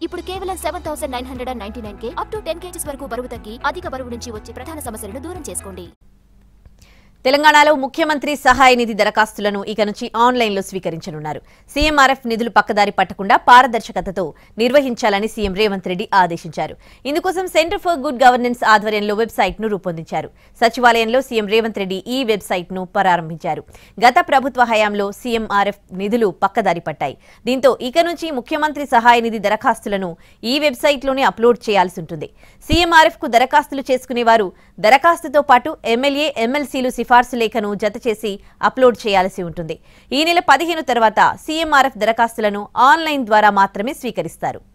ఇప్పుడు కేవలం seven thousand nine hundred and ninety nine కే అప్ టు టెన్ కేజీస్ వరకు బరువు తగ్గి అధిక బరువు నుంచి వచ్చే ప్రధాన సమస్యలను దూరం చేసుకోండి తెలంగాణలో ముఖ్యమంత్రి సహాయ నిధి దరఖాస్తులను ఇక నుంచి ఆన్లైన్లో స్వీకరించనున్నారు సీఎంఆర్ఎఫ్ నిధులు పక్కదారి పట్టకుండా పారదర్శకతతో నిర్వహించాలని సీఎం రేవంత్ రెడ్డి ఆదేశించారు ఇందుకోసం సెంటర్ ఫర్ గుడ్ గవర్నెన్స్ ఆధ్వర్యంలో వెబ్సైట్ ను రూపొందించారు సచివాలయంలో సీఎం రేవంత్ రెడ్డి ఈ వెబ్సైట్ ను ప్రారంభించారు గత ప్రభుత్వ హయాంలో సీఎంఆర్ఎఫ్ నిధులు పక్కదారి పట్టాయి దీంతో ఇక నుంచి ముఖ్యమంత్రి సహాయ నిధి దరఖాస్తులను ఈ వెబ్సైట్లోనే అప్లోడ్ చేయాల్సి ఉంటుంది సీఎంఆర్ఎఫ్ కు దరఖాస్తులు చేసుకునేవారు దరఖాస్తుతో పాటు ఎమ్మెల్యే ఎమ్మెల్సీలు సిఫార్సు లేఖను జత చేసి అప్లోడ్ చేయాల్సి ఉంటుంది ఈ నెల పదిహేను తర్వాత సీఎంఆర్ఎఫ్ దరఖాస్తులను ఆన్లైన్ ద్వారా మాత్రమే స్వీకరిస్తారు